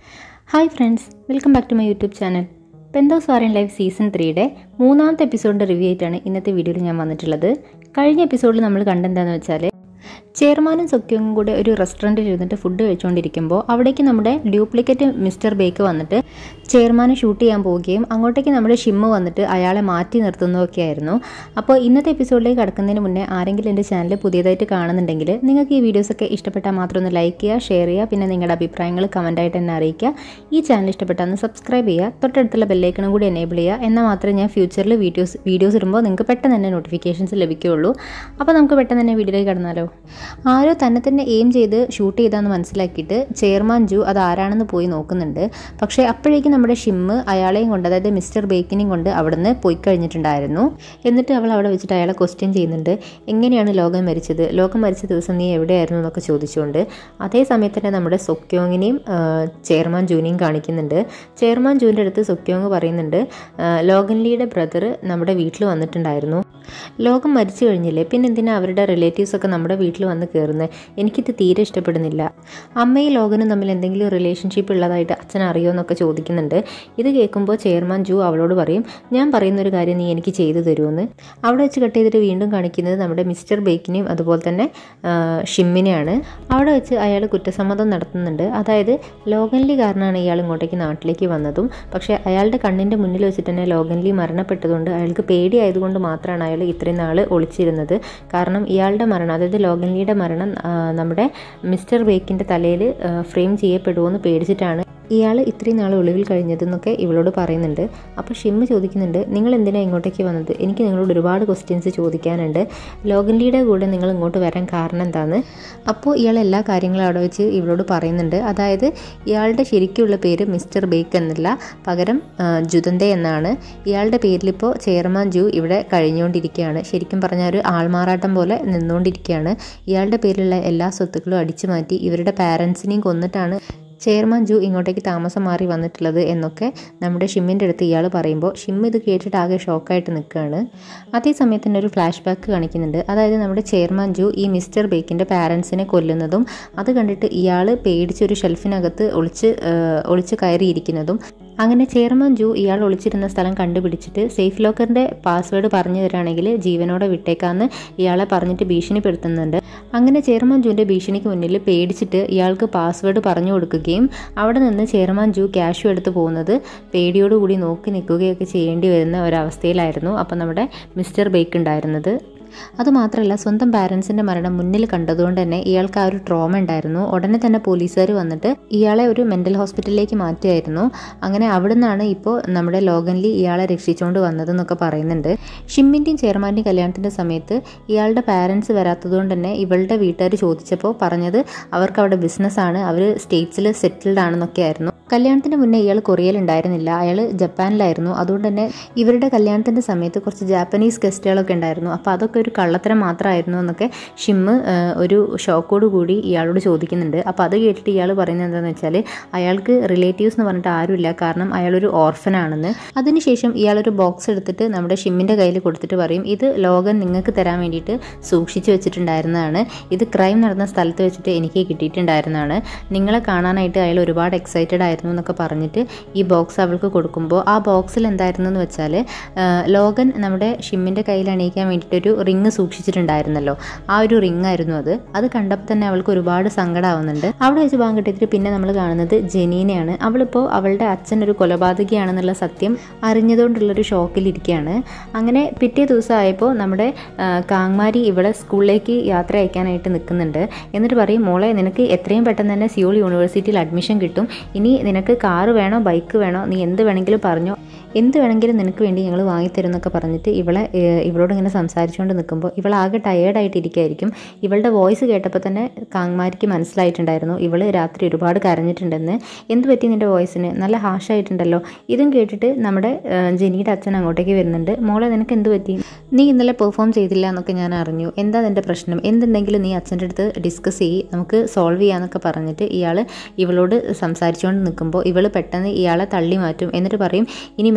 hi friends welcome back to my YouTube channel penthouse war in life season ത്രീയുടെ മൂന്നാമത്തെ എപ്പിസോഡിൻ്റെ review ആയിട്ടാണ് ഇന്നത്തെ വീഡിയോയിൽ ഞാൻ വന്നിട്ടുള്ളത് കഴിഞ്ഞ എപ്പിസോഡിൽ നമ്മൾ കണ്ടെന്താണെന്ന് വെച്ചാൽ ചെയർമാനും സൊക്യോങ്ങും കൂടെ ഒരു റെസ്റ്റോറൻറ്റിൽ ഇരുന്നിട്ട് ഫുഡ് കഴിച്ചുകൊണ്ടിരിക്കുമ്പോൾ അവിടേക്ക് നമ്മുടെ ഡ്യൂപ്ലിക്കേറ്റ് മിസ്റ്റർ ബേക്ക് വന്നിട്ട് ചെയർമാനെ ഷൂട്ട് ചെയ്യാൻ പോവുകയും അങ്ങോട്ടേക്ക് നമ്മുടെ ഷിമ്മ് വന്നിട്ട് അയാളെ മാറ്റി നിർത്തുന്നതൊക്കെ ആയിരുന്നു അപ്പോൾ ഇന്നത്തെ എപ്പിസോഡിലേക്ക് കടക്കുന്നതിന് മുന്നേ ആരെങ്കിലും എൻ്റെ ചാനൽ പുതിയതായിട്ട് കാണുന്നുണ്ടെങ്കിൽ നിങ്ങൾക്ക് ഈ വീഡിയോസൊക്കെ ഇഷ്ടപ്പെട്ടാൽ മാത്രം ഒന്ന് ലൈക്ക് ചെയ്യുക ഷെയർ ചെയ്യുക പിന്നെ നിങ്ങളുടെ അഭിപ്രായങ്ങൾ കമൻറ്റായിട്ട് എന്നെ അറിയിക്കുക ഈ ചാനൽ ഇഷ്ടപ്പെട്ടാൽ ഒന്ന് സബ്സ്ക്രൈബ് ചെയ്യുക തൊട്ടടുത്തുള്ള ബെല്ലൈക്കണും കൂടി എനേബിൾ ചെയ്യുക എന്നാൽ മാത്രമേ ഞാൻ ഫ്യൂച്ചറിൽ വീഡിയോസ് വീഡിയോസ് ഇടുമ്പോൾ നിങ്ങൾക്ക് പെട്ടെന്ന് തന്നെ നോട്ടിഫിക്കേഷൻസ് ലഭിക്കുകയുള്ളൂ അപ്പോൾ നമുക്ക് പെട്ടെന്ന് തന്നെ വീഡിയോയിലേക്ക് കടന്നാലോ ആരോ തന്നെ തന്നെ എയിം ചെയ്ത് ഷൂട്ട് ചെയ്താന്ന് മനസ്സിലാക്കിയിട്ട് ചെയർമാൻ ജു അത് ആരാണെന്ന് പോയി നോക്കുന്നുണ്ട് പക്ഷേ അപ്പോഴേക്കും നമ്മുടെ ഷിമ്മ് അയാളെയും കൊണ്ട് അതായത് മിസ്റ്റർ ബേക്കിനെയും കൊണ്ട് അവിടുന്ന് പോയി കഴിഞ്ഞിട്ടുണ്ടായിരുന്നു എന്നിട്ട് അവൾ അവിടെ വെച്ചിട്ട് അയാളെ ക്വസ്റ്റ്യൻ ചെയ്യുന്നുണ്ട് എങ്ങനെയാണ് ലോകം മരിച്ചത് ലോകം മരിച്ച ദിവസം നീ എവിടെയായിരുന്നു എന്നൊക്കെ ചോദിച്ചുകൊണ്ട് അതേ സമയത്ത് തന്നെ നമ്മുടെ സൊക്യോങ്ങിനെയും ചെയർമാൻ ജൂനെയും കാണിക്കുന്നുണ്ട് ചെയർമാൻ ജൂൻ്റെ അടുത്ത് സൊക്യോങ് പറയുന്നുണ്ട് ആ, ലോകൻലിയുടെ ബ്രദർ നമ്മുടെ വീട്ടിൽ വന്നിട്ടുണ്ടായിരുന്നു ലോകം മരിച്ചു കഴിഞ്ഞില്ലേ പിന്നെ എന്തിനാ അവരുടെ റിലേറ്റീവ്സ് ഒക്കെ നമ്മുടെ വീട്ടിൽ വന്ന് കയറുന്നത് എനിക്കിത് തീരെ ഇഷ്ടപ്പെടുന്നില്ല അമ്മയും ലോകനും തമ്മിൽ എന്തെങ്കിലും റിലേഷൻഷിപ്പ് ഉള്ളതായിട്ട് അച്ഛൻ അറിയോ എന്നൊക്കെ ചോദിക്കുന്നുണ്ട് ഇത് കേൾക്കുമ്പോൾ ചെയർമാൻ ജു അവളോട് പറയും ഞാൻ പറയുന്ന ഒരു കാര്യം നീ എനിക്ക് ചെയ്തു തരുമെന്ന് അവിടെ വെച്ച് കട്ട് ചെയ്തിട്ട് വീണ്ടും കാണിക്കുന്നത് നമ്മുടെ മിസ്റ്റർ ബേക്കിനെയും അതുപോലെ തന്നെ ആ, ഷിമ്മിനെയാണ് അവിടെ വെച്ച് അയാൾ കുറ്റസമ്മതം നടത്തുന്നുണ്ട് അതായത് ലോകൻലി കാരണമാണ് ഇയാൾ ഇങ്ങോട്ടേക്ക് നാട്ടിലേക്ക് വന്നതും പക്ഷേ അയാളുടെ കണ്ണിൻ്റെ മുന്നിൽ വെച്ചിട്ട് തന്നെ ലോകൻലി മരണപ്പെട്ടതുകൊണ്ട് അയാൾക്ക് പേടിയായതുകൊണ്ട് മാത്രമാണ് അയാൾ ഇത്രയും നാൾ ഒളിച്ചിരുന്നത് കാരണം ഇയാളുടെ മരണം അതായത് ലോകൻലിയുടെ മരണം ആ, നമ്മുടെ മിസ്റ്റർ ബേക്കിൻ്റെ തലയിൽ ഫ്രെയിം ചെയ്യപ്പെടുമോ പേടിച്ചിട്ടാണ് ഇയാൾ ഇത്രയും നാൾ ഒളിവിൽ കഴിഞ്ഞതെന്നൊക്കെ ഇവളോട് പറയുന്നുണ്ട് അപ്പോൾ ഷിമ്മ് ചോദിക്കുന്നുണ്ട് നിങ്ങൾ എന്തിനാണ് ഇങ്ങോട്ടേക്ക് വന്നത് എനിക്ക് നിങ്ങളോട് ഒരുപാട് ക്വസ്റ്റ്യൻസ് ചോദിക്കാനുണ്ട് ലോകൻലിയുടെ കൂടെ നിങ്ങൾ ഇങ്ങോട്ട് വരാൻ കാരണം എന്താണ് അപ്പോൾ ഇയാൾ എല്ലാ കാര്യങ്ങളും അവിടെ വെച്ച് ഇവളോട് പറയുന്നുണ്ട് അതായത് ഇയാളുടെ ശരിക്കുള്ള പേര് മിസ്റ്റർ ബേക്ക് എന്നല്ല പകരം ആ, ജുതന്തെ എന്നാണ് ഇയാളുടെ പേരിലിപ്പോൾ ചെയർമാൻ ജു ഇവിടെ കഴിഞ്ഞുകൊണ്ടിരിക്കുകയാണ് ശരിക്കും പറഞ്ഞാൽ ഒരു ആൾമാറാട്ടം പോലെ നിന്നുകൊണ്ടിരിക്കുകയാണ് ഇയാളുടെ പേരിലുള്ള എല്ലാ സ്വത്തുക്കളും അടിച്ചു മാറ്റി ഇവരുടെ പാരൻസിനെയും കൊന്നിട്ടാണ് ചെയർമാൻ ജു ഇങ്ങോട്ടേക്ക് താമസം മാറി വന്നിട്ടുള്ളത് എന്നൊക്കെ നമ്മുടെ ഷിമ്മിൻ്റെ അടുത്ത് ഇയാൾ പറയുമ്പോൾ ഷിം ഇത് കേട്ടിട്ട് ആകെ ഷോക്കായിട്ട് നിൽക്കുകയാണ് അതേ സമയത്ത് തന്നെ ഒരു ഫ്ലാഷ് ബാക്ക് കാണിക്കുന്നുണ്ട് അതായത് നമ്മുടെ ചെയർമാൻ ജു ഈ മിസ്റ്റർ ബേക്കിൻ്റെ പാരൻസിനെ കൊല്ലുന്നതും അത് കണ്ടിട്ട് ഇയാൾ പേടിച്ചൊരു ഷെൽഫിനകത്ത് ഒളിച്ച് ആ, ഒളിച്ച് കയറിയിരിക്കുന്നതും അങ്ങനെ ചെയർമാൻ ജു ഇയാൾ ഒളിച്ചിരുന്ന സ്ഥലം കണ്ടുപിടിച്ചിട്ട് സേഫ് ലോക്കറിൻ്റെ പാസ്വേഡ് പറഞ്ഞു തരാണെങ്കിൽ ജീവനോടെ വിട്ടേക്കാന്ന് ഇയാളെ പറഞ്ഞിട്ട് ഭീഷണിപ്പെടുത്തുന്നുണ്ട് അങ്ങനെ ചെയർമാൻ ജുവിൻ്റെ ഭീഷണിക്ക് മുന്നിൽ പേടിച്ചിട്ട് ഇയാൾക്ക് പാസ്വേഡ് പറഞ്ഞു കൊടുക്കുകയും അവിടെ നിന്ന് ചെയർമാൻ ജു ക്യാഷും എടുത്ത് പോകുന്നത് പേടിയോടുകൂടി നോക്കി നിൽക്കുകയൊക്കെ ചെയ്യേണ്ടി വരുന്ന ഒരവസ്ഥയിലായിരുന്നു അപ്പം നമ്മുടെ മിസ്റ്റർ ബേക്ക് ഉണ്ടായിരുന്നത് അതുമാത്രമല്ല സ്വന്തം പാരൻസിൻ്റെ മരണം മുന്നിൽ കണ്ടതുകൊണ്ട് തന്നെ ഇയാൾക്ക് ആ ഒരു ട്രോമ ഉണ്ടായിരുന്നു ഉടനെ തന്നെ പോലീസുകാർ വന്നിട്ട് ഇയാളെ ഒരു മെൻ്റൽ ഹോസ്പിറ്റലിലേക്ക് മാറ്റുമായിരുന്നു അങ്ങനെ അവിടെ നിന്നാണ് ഇപ്പോൾ നമ്മുടെ ലോകൻലി ഇയാളെ രക്ഷിച്ചുകൊണ്ട് വന്നതെന്നൊക്കെ പറയുന്നുണ്ട് ഷിമ്മിൻ്റെയും ചെയർമാൻ്റെയും കല്യാണത്തിൻ്റെ സമയത്ത് ഇയാളുടെ പാരൻസ് വരാത്തതുകൊണ്ട് തന്നെ ഇവളുടെ വീട്ടുകാർ ചോദിച്ചപ്പോൾ പറഞ്ഞത് അവർക്ക് അവിടെ ബിസിനസ്സാണ് അവർ സ്റ്റേറ്റ്സിൽ സെറ്റിൽഡ് ആണെന്നൊക്കെ ആയിരുന്നു കല്യാണത്തിന് മുന്നേ ഇയാൾ കൊറിയയിൽ ഉണ്ടായിരുന്നില്ല അയാൾ ജപ്പാനിലായിരുന്നു അതുകൊണ്ട് തന്നെ ഇവരുടെ കല്യാണത്തിൻ്റെ സമയത്ത് കുറച്ച് ജാപ്പനീസ് ഗസ്റ്റുകളൊക്കെ ഉണ്ടായിരുന്നു അപ്പോൾ അതൊക്കെ ഒരു കള്ളത്തരം മാത്രമായിരുന്നു എന്നൊക്കെ ഷിമ്മ് ആ, ഒരു ഷോക്കോട് കൂടി ഇയാളോട് ചോദിക്കുന്നുണ്ട് അപ്പോൾ അത് കേട്ടിട്ട് ഇയാൾ പറയുന്നത് എന്താണെന്ന് വെച്ചാൽ അയാൾക്ക് റിലേറ്റീവ്സ് എന്ന് പറഞ്ഞിട്ട് ആരുമില്ല കാരണം അയാളൊരു ഓർഫനാണെന്ന് അതിനുശേഷം ഇയാളൊരു ബോക്സ് എടുത്തിട്ട് നമ്മുടെ ഷിമ്മിൻ്റെ കയ്യിൽ കൊടുത്തിട്ട് പറയും ഇത് ലോകൻ നിങ്ങൾക്ക് തരാൻ വേണ്ടിയിട്ട് സൂക്ഷിച്ചു വെച്ചിട്ടുണ്ടായിരുന്നതാണ് ഇത് ക്രൈം നടന്ന സ്ഥലത്ത് വെച്ചിട്ട് എനിക്ക് കിട്ടിയിട്ടുണ്ടായിരുന്നതാണ് നിങ്ങളെ കാണാനായിട്ട് അയാൾ ഒരുപാട് എക്സൈറ്റഡ് ആയിരുന്നു എന്നൊക്കെ പറഞ്ഞിട്ട് ഈ ബോക്സ് അവൾക്ക് കൊടുക്കുമ്പോൾ ആ ബോക്സിൽ എന്തായിരുന്നു എന്ന് വെച്ചാൽ ആ, ലോകൻ നമ്മുടെ ഷിമ്മിൻ്റെ കയ്യിൽ അണിയിക്കാൻ വേണ്ടിയിട്ടൊരു റിങ് സൂക്ഷിച്ചിട്ടുണ്ടായിരുന്നല്ലോ ആ ഒരു റിങ് ആയിരുന്നു അത് അത് കണ്ടപ്പോൾ തന്നെ അവൾക്ക് ഒരുപാട് സങ്കടമാവുന്നുണ്ട് അവിടെ വെച്ച് ഭാഗം കിട്ടിയിട്ട് പിന്നെ നമ്മൾ കാണുന്നത് ജനീനയാണ് അവളിപ്പോൾ അവളുടെ അച്ഛൻ ഒരു കൊലപാതകയാണെന്നുള്ള സത്യം അറിഞ്ഞതുകൊണ്ടുള്ളൊരു ഷോക്കിലിരിക്കുകയാണ് അങ്ങനെ പിറ്റേ ദിവസം ആയപ്പോൾ നമ്മുടെ ആ, കാങ്മാരി ഇവിടെ സ്കൂളിലേക്ക് യാത്ര അയക്കാനായിട്ട് നിൽക്കുന്നുണ്ട് എന്നിട്ട് പറയും മോളെ നിനക്ക് എത്രയും പെട്ടെന്ന് തന്നെ സിയോൾ യൂണിവേഴ്സിറ്റിയിൽ അഡ്മിഷൻ കിട്ടും ഇനി നിനക്ക് കാറ് വേണോ ബൈക്ക് വേണോ നീ എന്ത് വേണമെങ്കിലും പറഞ്ഞോ എന്ത് വേണമെങ്കിലും നിനക്ക് വേണ്ടി ഞങ്ങൾ വാങ്ങിത്തരും എന്നൊക്കെ പറഞ്ഞിട്ട് ഇവളെ ഏഹ്, ഇവളോട് ഇങ്ങനെ സംസാരിച്ചുകൊണ്ട് നിൽക്കുമ്പോൾ ഇവളാകെ ടയേർഡായിട്ട് ഇരിക്കുകയായിരിക്കും ഇവളുടെ വോയിസ് കേട്ടപ്പോൾ തന്നെ കാങ്മാരിക്ക് മനസ്സിലായിട്ടുണ്ടായിരുന്നു ഇവള് രാത്രി ഒരുപാട് കരഞ്ഞിട്ടുണ്ടെന്ന് എന്ത് പറ്റി നിൻ്റെ വോയിസിന് നല്ല ഹാഷായിട്ടുണ്ടല്ലോ ഇതും കേട്ടിട്ട് നമ്മുടെ ഏഹ്, ജെനിയുടെ അച്ഛൻ അങ്ങോട്ടേക്ക് വരുന്നുണ്ട് മോളെ നിനക്ക് എന്ത് പറ്റി നീ ഇന്നലെ പെർഫോം ചെയ്തില്ല എന്നൊക്കെ ഞാൻ അറിഞ്ഞു എന്താ നിൻ്റെ പ്രശ്നം എന്തുണ്ടെങ്കിലും നീ അച്ഛൻ്റെ അടുത്ത് ഡിസ്കസ് ചെയ്യ് നമുക്ക് സോൾവ് ചെയ്യാന്നൊക്കെ പറഞ്ഞിട്ട് ഇയാൾ ഇവളോട് സംസാരിച്ചുകൊണ്ട് നിൽക്കുമ്പോൾ ഇവൾ പെട്ടെന്ന് ഇയാളെ തള്ളി മാറ്റും എന്നിട്ട് പറയും ഇനി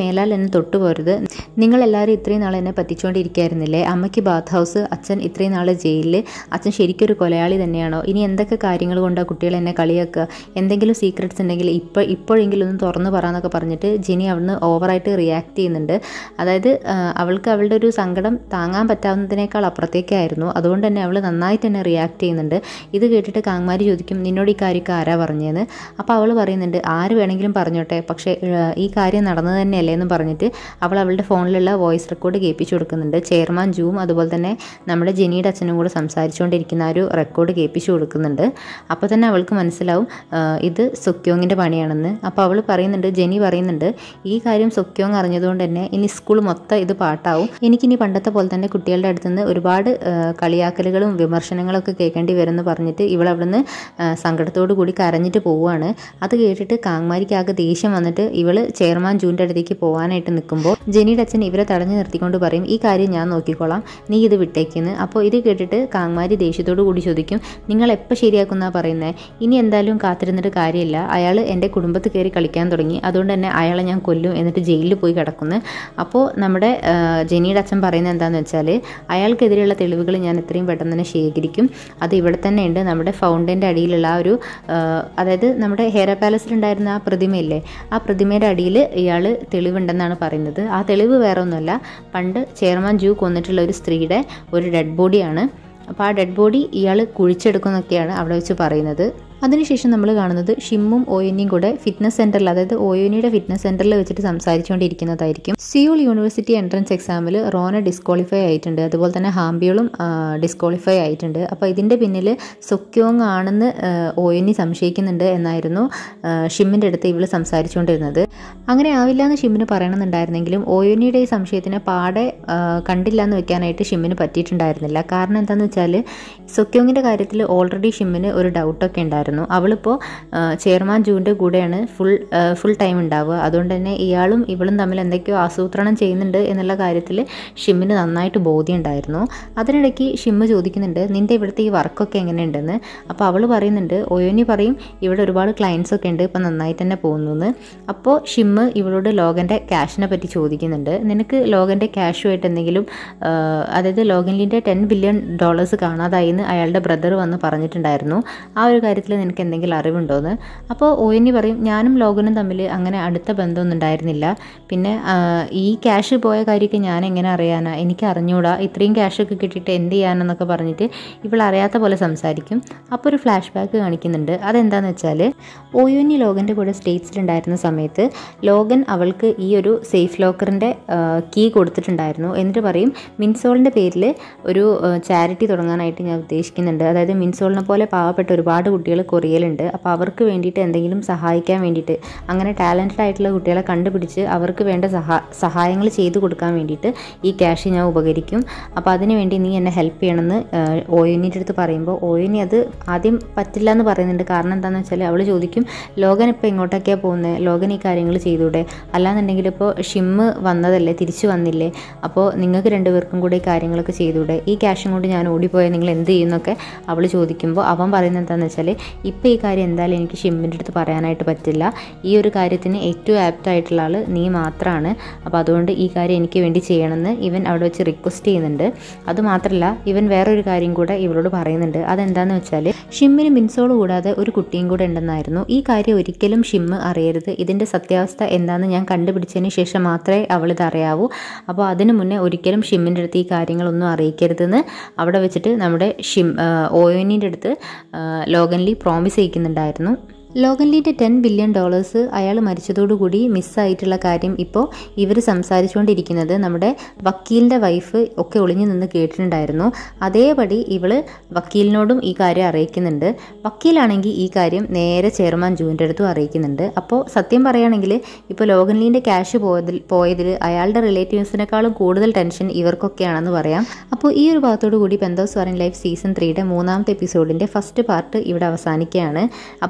മേലാൽ എന്നെ തൊട്ടു പോരുത് നിങ്ങളെല്ലാവരും ഇത്രയും നാൾ എന്നെ പറ്റിച്ചുകൊണ്ടിരിക്കുകയായിരുന്നില്ലേ അമ്മയ്ക്ക് ബാത്ത് ഹൗസ് അച്ഛൻ ഇത്രയും നാൾ ജയിലിൽ അച്ഛൻ ശരിക്കൊരു കൊലയാളി തന്നെയാണോ ഇനി എന്തൊക്കെ കാര്യങ്ങൾ കൊണ്ടാണ് കുട്ടികൾ എന്നെ കളിയാക്കുക എന്തെങ്കിലും സീക്രട്സ് ഉണ്ടെങ്കിൽ ഇപ്പോൾ ഇപ്പോഴെങ്കിലും ഒന്ന് തുറന്നു പറയാന്നൊക്കെ പറഞ്ഞിട്ട് ജിനി അവിടുന്ന് ഓവറായിട്ട് റിയാക്ട് ചെയ്യുന്നുണ്ട് അതായത് ആ, അവൾക്ക് അവളുടെ ഒരു സങ്കടം താങ്ങാൻ പറ്റാവുന്നതിനേക്കാൾ അപ്പുറത്തേക്കായിരുന്നു അതുകൊണ്ട് തന്നെ അവൾ നന്നായിട്ട് തന്നെ റിയാക്ട് ചെയ്യുന്നുണ്ട് ഇത് കേട്ടിട്ട് കാങ്മാരി ചോദിക്കും നിന്നോട് ഈ കാര്യമൊക്കെ ആരാ പറഞ്ഞതെന്ന് അപ്പോൾ അവൾ പറയുന്നുണ്ട് ആര് വേണമെങ്കിലും പറഞ്ഞോട്ടെ പക്ഷേ ആ, ഈ കാര്യം നടന്നത് തന്നെയല്ലേ എന്ന് പറഞ്ഞിട്ട് അവൾ അവളുടെ ഫോണിലുള്ള വോയിസ് റെക്കോർഡ് കേൾപ്പിച്ചു കൊടുക്കുന്നുണ്ട് ചെയർമാൻ ജൂം അതുപോലെ തന്നെ നമ്മുടെ ജെനിയുടെ അച്ഛനും കൂടെ സംസാരിച്ചുകൊണ്ടിരിക്കുന്ന ആ ഒരു റെക്കോർഡ് കേൾപ്പിച്ചു കൊടുക്കുന്നുണ്ട് അപ്പോൾ തന്നെ അവൾക്ക് മനസ്സിലാവും ആ, ഇത് സൊക്യോങ്ങിൻ്റെ പണിയാണെന്ന് അപ്പോൾ അവൾ പറയുന്നുണ്ട് ജെനി പറയുന്നുണ്ട് ഈ കാര്യം സൊക്യോങ് അറിഞ്ഞതുകൊണ്ട് തന്നെ ഇനി സ്കൂൾ മൊത്തം ഇത് പാട്ടാവും എനിക്കിനി പണ്ടത്തെ പോലെ തന്നെ കുട്ടികളുടെ അടുത്തുനിന്ന് ഒരുപാട് ആ, കളിയാക്കലുകളും വിമർശനങ്ങളൊക്കെ കേൾക്കേണ്ടി വരുമെന്ന് പറഞ്ഞിട്ട് ഇവൾ അവിടുന്ന് ആ, സങ്കടത്തോടു കൂടി കരഞ്ഞിട്ട് പോവുകയാണ് അത് കേട്ടിട്ട് കാങ്മാരിക്ക് ആകെ ദേഷ്യം വന്നിട്ട് ഇവള് ചെയർമാൻ ജൂൻ്റെ അടുത്തേക്ക് പോകാനായിട്ട് നിൽക്കുമ്പോൾ ജെനിയുടെ അച്ഛൻ ഇവരെ തടഞ്ഞു നിർത്തിക്കൊണ്ട് പറയും ഈ കാര്യം ഞാൻ നോക്കിക്കോളാം നീ ഇത് വിട്ടേക്കെന്ന് അപ്പോൾ ഇത് കേട്ടിട്ട് കാങ്മാരി ദേഷ്യത്തോടു കൂടി ചോദിക്കും നിങ്ങൾ എപ്പോൾ ശരിയാക്കുന്ന പറയുന്നത് ഇനി എന്തായാലും കാത്തിരുന്നിട്ട് കാര്യമില്ല അയാൾ എൻ്റെ കുടുംബത്തിൽ കയറി കളിക്കാൻ തുടങ്ങി അതുകൊണ്ട് തന്നെ അയാളെ ഞാൻ കൊല്ലും എന്നിട്ട് ജയിലിൽ പോയി കിടക്കുന്നു അപ്പോൾ നമ്മുടെ ആ, ജെനിയുടെ അച്ഛൻ പറയുന്നത് എന്താണെന്ന് വെച്ചാൽ അയാൾക്കെതിരെയുള്ള തെളിവുകൾ ഞാൻ എത്രയും പെട്ടെന്ന് തന്നെ ശേഖരിക്കും അത് ഇവിടെ തന്നെ ഉണ്ട് നമ്മുടെ ഫൗണ്ടൻ്റെ അടിയിലുള്ള ആ ഒരു ആ, അതായത് നമ്മുടെ ഹെയർ പാലസിലുണ്ടായിരുന്ന ആ പ്രതിമയില്ലേ ആ പ്രതിമയുടെ അടിയിൽ ഇയാൾ തെളിവുണ്ടെന്നാണ് പറയുന്നത് ആ തെളിവ് വേറെ ഒന്നുമല്ല പണ്ട് ചെയർമാൻ ജൂ കൊന്നിട്ടുള്ള ഒരു സ്ത്രീയുടെ ഒരു ഡെഡ് ബോഡിയാണ് അപ്പോൾ ആ ഡെഡ് ബോഡി ഇയാൾ കുഴിച്ചെടുക്കുന്നൊക്കെയാണ് അവിടെ വെച്ച് പറയുന്നത് അതിനുശേഷം നമ്മൾ കാണുന്നത് ഷിമ്മും ഓയനിയും കൂടെ ഫിറ്റ്നസ് സെൻറ്ററിൽ അതായത് ഓയോനിയുടെ ഫിറ്റ്നസ് സെൻറ്ററിൽ വെച്ചിട്ട് സംസാരിച്ചുകൊണ്ടിരിക്കുന്നതായിരിക്കും സിയോൾ യൂണിവേഴ്സിറ്റി എൻട്രൻസ് എക്സാമിൽ റോന ഡിസ്ക്വാളിഫൈ ആയിട്ടുണ്ട് അതുപോലെ തന്നെ ഹാംബിയോളും ഡിസ്ക്വാളിഫൈ ആയിട്ടുണ്ട് അപ്പോൾ ഇതിൻ്റെ പിന്നിൽ സൊക്യോങ് ആണെന്ന് ആ, ഓയനി സംശയിക്കുന്നുണ്ട് എന്നായിരുന്നു ആ, ഷിമ്മിൻ്റെ അടുത്ത് ഇവൾ സംസാരിച്ചുകൊണ്ടിരുന്നത് അങ്ങനെ ആവില്ല എന്ന് ഷിമ്മിന് പറയണമെന്നുണ്ടായിരുന്നെങ്കിലും ഓയോനിയുടെ ഈ സംശയത്തിനെ പാടെ ആ, കണ്ടില്ല എന്ന് വെക്കാനായിട്ട് ഷിമ്മിന് പറ്റിയിട്ടുണ്ടായിരുന്നില്ല കാരണം എന്താണെന്ന് വെച്ചാൽ സൊക്യോങ്ങിൻ്റെ കാര്യത്തിൽ ഓൾറെഡി ഷിമ്മിന് ഒരു ഡൗട്ടൊക്കെ ഉണ്ടായിരുന്നു അവളിപ്പോൾ ആ, ചെയർമാൻ ജൂൻ്റെ കൂടെയാണ് ഫുൾ ആ, ഫുൾ ടൈം ഉണ്ടാവുക അതുകൊണ്ട് തന്നെ ഇയാളും ഇവളും തമ്മിൽ എന്തൊക്കെയോ ആസൂത്രണം ചെയ്യുന്നുണ്ട് എന്നുള്ള കാര്യത്തിൽ ഷിമ്മിന് നന്നായിട്ട് ബോധ്യമുണ്ടായിരുന്നു അതിനിടയ്ക്ക് ഷിമ്മ് ചോദിക്കുന്നുണ്ട് നിൻ്റെ ഇവിടുത്തെ ഈ വർക്കൊക്കെ എങ്ങനെയുണ്ടെന്ന് അപ്പോൾ അവൾ പറയുന്നുണ്ട് ഒയോനി പറയും ഇവിടെ ഒരുപാട് ക്ലയൻസ് ഒക്കെ ഉണ്ട് ഇപ്പം നന്നായിട്ട് തന്നെ പോകുന്നു എന്ന് അപ്പോൾ ഷിമ്മ് ഇവളോട് ലോകൻ്റെ ക്യാഷിനെ പറ്റി ചോദിക്കുന്നുണ്ട് നിനക്ക് ലോകൻ്റെ ക്യാഷുമായിട്ട് എന്തെങ്കിലും ആ, അതായത് ലോകൻലിൻ്റെ ടെൻ ബില്യൺ ഡോളേഴ്സ് കാണാതായി എന്ന് അയാളുടെ ബ്രദർ വന്ന് പറഞ്ഞിട്ടുണ്ടായിരുന്നു ആ ഒരു കാര്യത്തിൽ നിനക്ക് എന്തെങ്കിലും അറിവുണ്ടോയെന്ന് അപ്പോൾ ഒയനി പറയും ഞാനും ലോകനും തമ്മിൽ അങ്ങനെ അടുത്ത ബന്ധമൊന്നും ഉണ്ടായിരുന്നില്ല പിന്നെ ആ, ഈ ക്യാഷ് പോയ കാര്യമൊക്കെ ഞാൻ എങ്ങനെ അറിയാനാ എനിക്ക് അറിഞ്ഞൂടാ ഇത്രയും ക്യാഷൊക്കെ കിട്ടിയിട്ട് എന്ത് ചെയ്യാനെന്നൊക്കെ പറഞ്ഞിട്ട് ഇവൾ അറിയാത്ത പോലെ സംസാരിക്കും അപ്പോൾ ഒരു ഫ്ലാഷ് ബാക്ക് കാണിക്കുന്നുണ്ട് അതെന്താണെന്ന് വെച്ചാൽ ഓയോനി ലോകൻ്റെ കൂടെ സ്റ്റേറ്റ്സിലുണ്ടായിരുന്ന സമയത്ത് ലോകൻ അവൾക്ക് ഈ ഒരു സേഫ് ലോക്കറിൻ്റെ കീ കൊടുത്തിട്ടുണ്ടായിരുന്നു എന്നിട്ട് പറയും മിൻസോളിൻ്റെ പേരിൽ ഒരു ചാരിറ്റി തുടങ്ങാനായിട്ട് ഞാൻ ഉദ്ദേശിക്കുന്നുണ്ട് അതായത് മിൻസോളിനെ പോലെ പാവപ്പെട്ട ഒരുപാട് കുട്ടികൾ കൊറിയയിലുണ്ട് അപ്പോൾ അവർക്ക് വേണ്ടിയിട്ട് എന്തെങ്കിലും സഹായിക്കാൻ വേണ്ടിയിട്ട് അങ്ങനെ ടാലൻറ്റഡ് ആയിട്ടുള്ള കുട്ടികളെ കണ്ടുപിടിച്ച് അവർക്ക് വേണ്ട സഹാ സഹായങ്ങൾ ചെയ്തു കൊടുക്കാൻ വേണ്ടിയിട്ട് ഈ ക്യാഷ് ഞാൻ ഉപകരിക്കും അപ്പോൾ അതിന് വേണ്ടി നീ എന്നെ ഹെൽപ്പ് ചെയ്യണമെന്ന് ഓയുനിൻ്റെ അടുത്ത് പറയുമ്പോൾ ഓയുനി അത് ആദ്യം പറ്റില്ല എന്ന് പറയുന്നുണ്ട് കാരണം എന്താണെന്ന് വെച്ചാൽ അവൾ ചോദിക്കും ലോകൻ ഇപ്പോൾ എങ്ങോട്ടൊക്കെയാണ് പോകുന്നത് ലോകൻ ഈ കാര്യങ്ങൾ ചെയ്തൂടെ അല്ലാന്നുണ്ടെങ്കിൽ ഇപ്പോൾ ഷിമ്മ് വന്നതല്ലേ തിരിച്ചു വന്നില്ലേ അപ്പോൾ നിങ്ങൾക്ക് രണ്ടുപേർക്കും കൂടെ ഈ കാര്യങ്ങളൊക്കെ ചെയ്തൂടെ ഈ ക്യാഷും കൊണ്ട് ഞാൻ ഓടിപ്പോയാൽ നിങ്ങൾ എന്ത് ചെയ്യുന്നൊക്കെ അവൾ ചോദിക്കുമ്പോൾ അവൻ പറയുന്നത് എന്താണെന്ന് വെച്ചാൽ ഇപ്പോൾ ഈ കാര്യം എന്തായാലും എനിക്ക് ഷിമ്മിൻ്റെ അടുത്ത് പറയാനായിട്ട് പറ്റില്ല ഈ ഒരു കാര്യത്തിന് ഏറ്റവും ആപ്റ്റ് ആയിട്ടുള്ള ആൾ നീ മാത്രമാണ് അപ്പോൾ അതുകൊണ്ട് ഈ കാര്യം എനിക്ക് വേണ്ടി ചെയ്യണമെന്ന് ഇവൻ അവിടെ വെച്ച് റിക്വസ്റ്റ് ചെയ്യുന്നുണ്ട് അതുമാത്രമല്ല ഇവൻ വേറൊരു കാര്യം കൂടെ ഇവളോട് പറയുന്നുണ്ട് അതെന്താന്ന് വെച്ചാൽ ഷിമ്മിന് മിൻസോൾ കൂടാതെ ഒരു കുട്ടിയും കൂടെ ഉണ്ടെന്നായിരുന്നു ഈ കാര്യം ഒരിക്കലും ഷിമ്മ് അറിയരുത് ഇതിൻ്റെ സത്യാവസ്ഥ എന്താണെന്ന് ഞാൻ കണ്ടുപിടിച്ചതിന് ശേഷം മാത്രമേ അവളിത് അറിയാവൂ അപ്പോൾ അതിന് മുന്നേ ഒരിക്കലും ഷിമ്മിൻ്റെ അടുത്ത് ഈ കാര്യങ്ങളൊന്നും അറിയിക്കരുതെന്ന് അവിടെ വെച്ചിട്ട് നമ്മുടെ ഷിം ഓയോനിൻ്റെ അടുത്ത് ആ, ലോകൻലി പ്രോമിസ് ചെയ്യിക്കുന്നുണ്ടായിരുന്നു ലോകൻലിൻ്റെ ടെൻ ബില്യൺ ഡോളേഴ്സ് അയാൾ മരിച്ചതോടുകൂടി മിസ്സായിട്ടുള്ള കാര്യം ഇപ്പോൾ ഇവർ സംസാരിച്ചുകൊണ്ടിരിക്കുന്നത് നമ്മുടെ വക്കീലിൻ്റെ വൈഫ് ഒക്കെ ഒളിഞ്ഞു നിന്ന് കേട്ടിട്ടുണ്ടായിരുന്നു അതേപടി ഇവൾ വക്കീലിനോടും ഈ കാര്യം അറിയിക്കുന്നുണ്ട് വക്കീലാണെങ്കിൽ ഈ കാര്യം നേരെ ചെയർമാൻ ജൂൻ്റെ അടുത്തും അറിയിക്കുന്നുണ്ട് അപ്പോൾ സത്യം പറയുകയാണെങ്കിൽ ഇപ്പോൾ ലോകൻലിൻ്റെ ക്യാഷ് പോയതിൽ പോയതിൽ അയാളുടെ റിലേറ്റീവ്സിനേക്കാളും കൂടുതൽ ടെൻഷൻ ഇവർക്കൊക്കെയാണെന്ന് പറയാം അപ്പോൾ ഈ ഒരു ഭാഗത്തോടു കൂടി പെന്തോസ് വരൻ ലൈഫ് സീസൺ ത്രീയുടെ മൂന്നാമത്തെ എപ്പിസോഡിൻ്റെ ഫസ്റ്റ് പാർട്ട് ഇവിടെ അവസാനിക്കുകയാണ് അപ്പോൾ നിങ്ങളെല്ലാവരും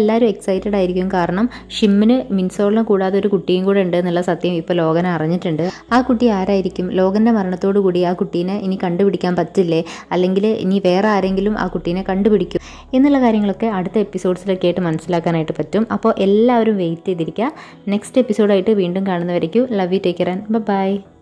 എല്ലാവരും എക്സൈറ്റഡ് ആയിരിക്കും കാരണം ഷിമ്മിന് മിൻസോളിനെ കൂടാതെ ഒരു കുട്ടിയും കൂടെ ഉണ്ട് എന്നുള്ള സത്യം ഇപ്പോൾ ലോകൻ അറിഞ്ഞിട്ടുണ്ട് ആ കുട്ടി ആരായിരിക്കും ലോകൻ്റെ മരണത്തോടു കൂടി ആ കുട്ടീനെ ഇനി കണ്ടുപിടിക്കാൻ പറ്റില്ലേ അല്ലെങ്കിൽ ഇനി വേറെ ആരെങ്കിലും ആ കുട്ടീനെ കണ്ടുപിടിക്കും എന്നുള്ള കാര്യങ്ങളൊക്കെ അടുത്ത എപ്പിസോഡ്സിലൊക്കെ ആയിട്ട് മനസ്സിലാക്കാനായിട്ട് പറ്റും അപ്പോൾ എല്ലാവരും വെയിറ്റ് ചെയ്തിരിക്കുക നെക്സ്റ്റ് എപ്പിസോഡായിട്ട് വീണ്ടും കാണുന്നവരേക്കും love you take care and by